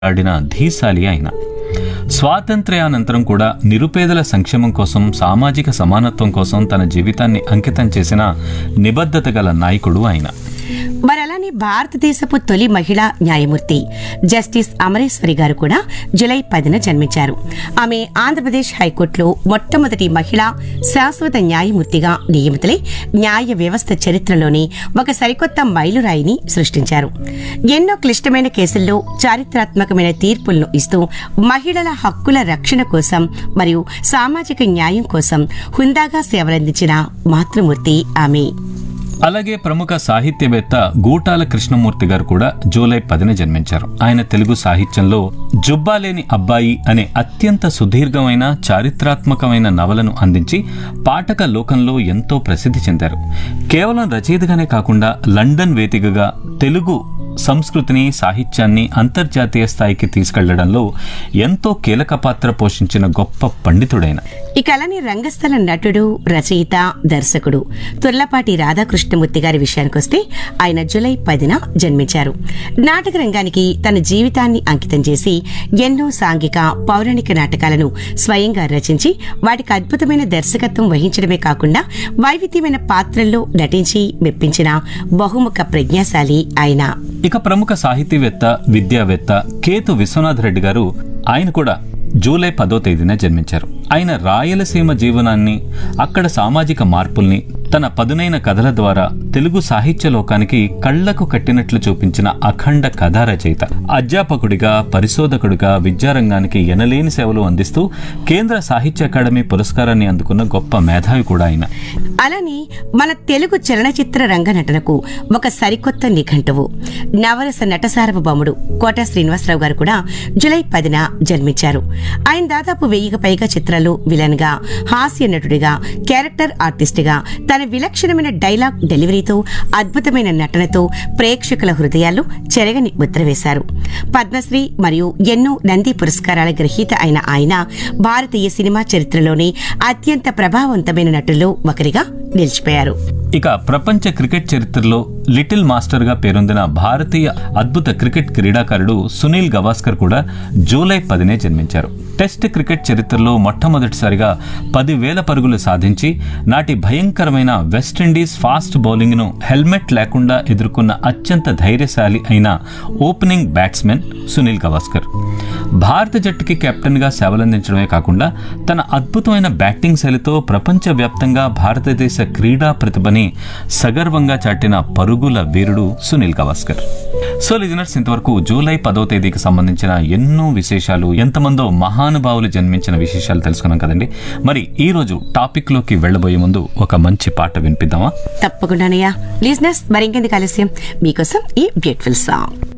ఆడిన ధీశాలి ఆయన స్వాతంత్ర్యానంతరం కూడా నిరుపేదల సంక్షేమం కోసం సామాజిక సమానత్వం కోసం తన జీవితాన్ని అంకితం చేసిన నిబద్ధత గల నాయకుడు ఆయన మరి అలానే భారతదేశపు తొలి మహిళా న్యాయమూర్తి జస్టిస్ అమరేశ్వరి గారు కూడా జులై పదిన జన్మించారు ఆమె ఆంధ్రప్రదేశ్ హైకోర్టులో మొట్టమొదటి మహిళా శాశ్వత న్యాయమూర్తిగా నియమితులై న్యాయ వ్యవస్థ చరిత్రలోని ఒక సరికొత్త మైలురాయిని సృష్టించారు ఎన్నో క్లిష్టమైన కేసుల్లో చారిత్రాత్మకమైన తీర్పులను ఇస్తూ మహిళల హక్కుల రక్షణ కోసం మరియు సామాజిక న్యాయం కోసం హుందాగా సేవలందించిన మాతృమూర్తి ఆమె అలాగే ప్రముఖ సాహిత్యవేత్త గూటాల కృష్ణమూర్తి గారు కూడా జూలై పదిన జన్మించారు ఆయన తెలుగు సాహిత్యంలో జుబ్బాలేని అబ్బాయి అనే అత్యంత సుదీర్ఘమైన చారిత్రాత్మకమైన నవలను అందించి పాఠక లోకంలో ఎంతో ప్రసిద్ధి చెందారు కేవలం రచయితగానే కాకుండా లండన్ వేదికగా తెలుగు సంస్కృతిని సాహిత్యాన్ని అంతర్జాతీయ స్థాయికి తీసుకెళ్లడంలో ఎంతో కీలక పాత్ర పోషించిన గొప్ప పండితుడైన ఇక అలానే రంగస్థల నటుడు రచయిత దర్శకుడు తుర్లపాటి రాధాకృష్ణమూర్తి గారి విషయానికొస్తే ఆయన జూలై పదిన జన్మించారు నాటక రంగానికి తన జీవితాన్ని అంకితం చేసి ఎన్నో సాంఘిక పౌరాణిక నాటకాలను స్వయంగా రచించి వాటికి అద్భుతమైన దర్శకత్వం వహించడమే కాకుండా వైవిధ్యమైన పాత్రల్లో నటించి మెప్పించిన బహుముఖ ప్రజ్ఞాశాలి ఆయన ఇక ప్రముఖ సాహితీవేత్త విద్యావేత్త కేతు విశ్వనాథ్ రెడ్డి గారు ఆయన కూడా జూలై పదో తేదీన జన్మించారు ఆయన రాయలసీమ జీవనాన్ని అక్కడ సామాజిక మార్పుల్ని తన పదునైన కథల ద్వారా తెలుగు సాహిత్య లోకానికి కళ్లకు కట్టినట్లు చూపించిన అఖండ కథా రచయిత అధ్యాపకుడిగా పరిశోధకుడిగా విద్యారంగానికి ఎనలేని సేవలు అందిస్తూ కేంద్ర సాహిత్య అకాడమీ పురస్కారాన్ని అందుకున్న గొప్ప మేధావి కూడా ఆయన అలానే మన తెలుగు చలనచిత్ర రంగ నటనకు ఒక సరికొత్త నిఘంటువు నవరస నట సార్వభౌముడు కోట శ్రీనివాసరావు గారు కూడా జులై పదిన జన్మించారు ఆయన దాదాపు వెయ్యికి పైగా చిత్రాలు విలన్ గా హాస్య నటుడిగా క్యారెక్టర్ ఆర్టిస్ట్ గా తన విలక్షణమైన డైలాగ్ డెలివరీతో అద్భుతమైన నటనతో ప్రేక్షకుల హృదయాల్లో చెరగని ముద్ర వేశారు పద్మశ్రీ మరియు ఎన్నో నంది పురస్కారాల గ్రహీత అయిన ఆయన భారతీయ సినిమా చరిత్రలోనే అత్యంత ప్రభావవంతమైన నటుల్లో ఒకరిగా నిలిచిపోయారు ఇక ప్రపంచ క్రికెట్ చరిత్రలో లిటిల్ మాస్టర్ గా పేరొందిన భారతీయ అద్భుత క్రికెట్ క్రీడాకారుడు సునీల్ గవాస్కర్ కూడా జూలై పదినే జన్మించారు టెస్ట్ క్రికెట్ చరిత్రలో మొట్టమొదటిసారిగా పదివేల పరుగులు సాధించి నాటి భయంకరమైన వెస్టిండీస్ ఫాస్ట్ బౌలింగ్ ను హెల్మెట్ లేకుండా ఎదుర్కొన్న అత్యంత ధైర్యశాలి అయిన ఓపెనింగ్ బ్యాట్స్మెన్ సునీల్ గవాస్కర్ భారత జట్టుకి కెప్టెన్ గా సేవలందించడమే కాకుండా తన అద్భుతమైన బ్యాటింగ్ శైలితో ప్రపంచవ్యాప్తంగా భారతదేశ క్రీడా ప్రతిభని సగర్వంగా చాటిన పరుగుల వీరుడు సునీల్ గవాస్కర్ సో లిజనర్స్ ఇంతవరకు జూలై పదో తేదీకి సంబంధించిన ఎన్నో విశేషాలు ఎంతమందో మహానుభావులు జన్మించిన విశేషాలు తెలుసుకున్నాం కదండి మరి ఈ రోజు టాపిక్ లోకి వెళ్ళబోయే ముందు ఒక మంచి పాట వినిపిద్దామా తప్పకుండానయ్యా లిజినెస్ మరింకెందుకు ఆలస్యం మీకోసం ఈ బ్యూటిఫుల్ సాంగ్